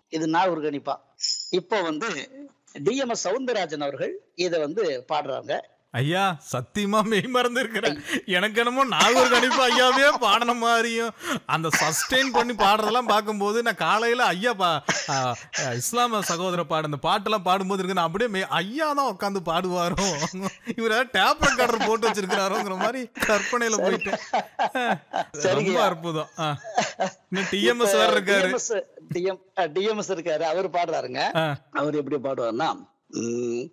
இது நாகூர் கணிப்பா இப்போ வந்து டிஎம்எஸ் சவுந்தரராஜன் அவர்கள் இதை வந்து பாடுறாங்க ஐயா சத்தியமா மெய் மறந்து இருக்கிறேன் எனக்கு என்னமோ நாகூர் கணிப்பு ஐயாவே பாடின மாதிரியும் அந்த சஸ்டெயின் பண்ணி பாடுறதெல்லாம் பார்க்கும்போது நான் காலையில ஐயா பா ஆ, இஸ்லாம சகோதர பாடு அந்த பாட்டெல்லாம் பாடும்போது இருக்கு நான் அப்படியே மெய்- ஐயா தான் உட்காந்து பாடுவாரோ இவர் டேப் ரெக்கார்டர் போட்டு வச்சிருக்கிறாரோங்கிற மாதிரி கற்பனையில போயிட்டு ரொம்ப சரிங்கய்யா. அற்புதம் ஆ. இன்னும் டிஎம்எஸ் வேற இருக்காரு டிஎம்எஸ் டிஎம் டிஎம்எஸ் இருக்காரு அவர் பாடுறாருங்க ஆ. அவர் எப்படி பாடுவார்னா உம்,